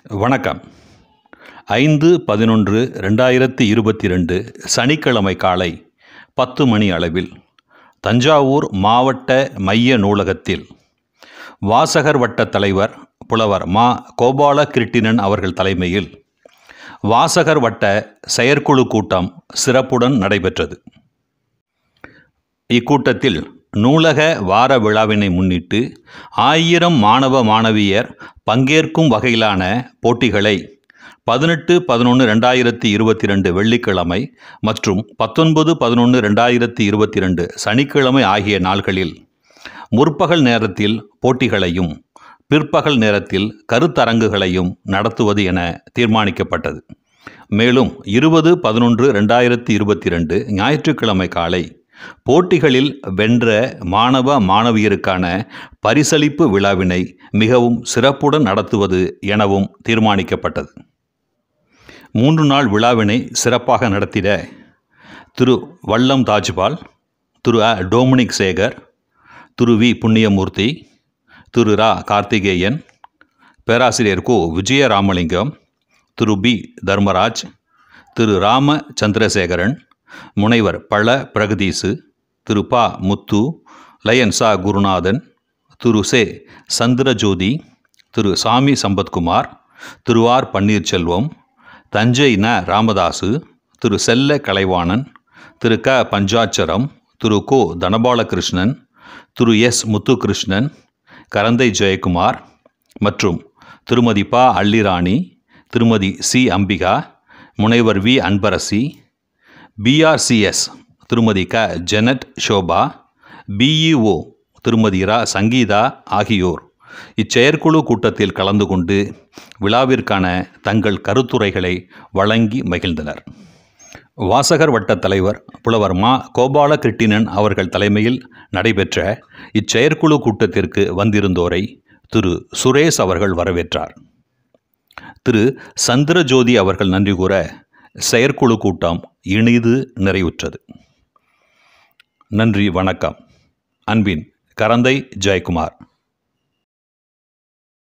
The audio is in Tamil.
வணக்கம் ஐந்து பதினொன்று ரெண்டாயிரத்தி இருபத்தி ரெண்டு சனிக்கிழமை காலை பத்து மணி அளவில் தஞ்சாவூர் மாவட்ட மைய நூலகத்தில் வாசகர் வட்ட தலைவர் புலவர் மா கோபால கிருட்டிணன் அவர்கள் தலைமையில் வாசகர் வட்ட செயற்குழு கூட்டம் சிறப்புடன் நடைபெற்றது இக்கூட்டத்தில் நூலக வார விழாவினை முன்னிட்டு ஆயிரம் மாணவ மாணவியர் பங்கேற்கும் வகையிலான போட்டிகளை பதினெட்டு பதினொன்று ரெண்டாயிரத்தி இருபத்தி ரெண்டு வெள்ளிக்கிழமை மற்றும் பத்தொன்பது பதினொன்று ரெண்டாயிரத்தி இருபத்தி ரெண்டு சனிக்கிழமை ஆகிய நாள்களில் முற்பகல் நேரத்தில் போட்டிகளையும் பிற்பகல் நேரத்தில் கருத்தரங்குகளையும் நடத்துவது என தீர்மானிக்கப்பட்டது மேலும் இருபது பதினொன்று ரெண்டாயிரத்தி இருபத்தி ரெண்டு ஞாயிற்றுக்கிழமை காலை போட்டிகளில் வென்ற மாணவ மாணவியருக்கான பரிசளிப்பு விழாவினை மிகவும் சிறப்புடன் நடத்துவது எனவும் தீர்மானிக்கப்பட்டது மூன்று நாள் விழாவினை சிறப்பாக நடத்திட திரு வல்லம் தாஜ்பால் திரு அ டோமினிக் சேகர் திரு வி புண்ணியமூர்த்தி திரு ரா கார்த்திகேயன் பேராசிரியர் கு விஜயராமலிங்கம் திரு பி தர்மராஜ் திரு ராம சந்திரசேகரன் முனைவர் பழ பிரகதீசு திரு ப முத்து லயன் சா குருநாதன் திரு சே சந்திரஜோதி திரு சாமி சம்பத்குமார் திரு ஆர் பன்னீர்செல்வம் தஞ்சை ந ராமதாசு திரு செல்ல கலைவாணன் திரு க பஞ்சாட்சரம் திரு கோ தனபாலகிருஷ்ணன் திரு எஸ் முத்துகிருஷ்ணன் கரந்தை ஜெயக்குமார் மற்றும் திருமதி ப அள்ளிராணி திருமதி சி அம்பிகா முனைவர் வி அன்பரசி பிஆர்சிஎஸ் திருமதி க ஜெனட் ஷோபா பிஇஓ திருமதி ரா சங்கீதா ஆகியோர் இச்செயற்குழு கூட்டத்தில் கலந்து கொண்டு விழாவிற்கான தங்கள் கருத்துரைகளை வழங்கி மகிழ்ந்தனர் வாசகர் வட்ட தலைவர் புலவர் மா கோபால கிருட்டிணன் அவர்கள் தலைமையில் நடைபெற்ற இச்செயற்குழு கூட்டத்திற்கு வந்திருந்தோரை திரு சுரேஷ் அவர்கள் வரவேற்றார் திரு சந்திரஜோதி அவர்கள் நன்றி கூற செயற்குழு கூட்டம் இனிது நிறைவுற்றது நன்றி வணக்கம் அன்பின் கரந்தை ஜெயக்குமார்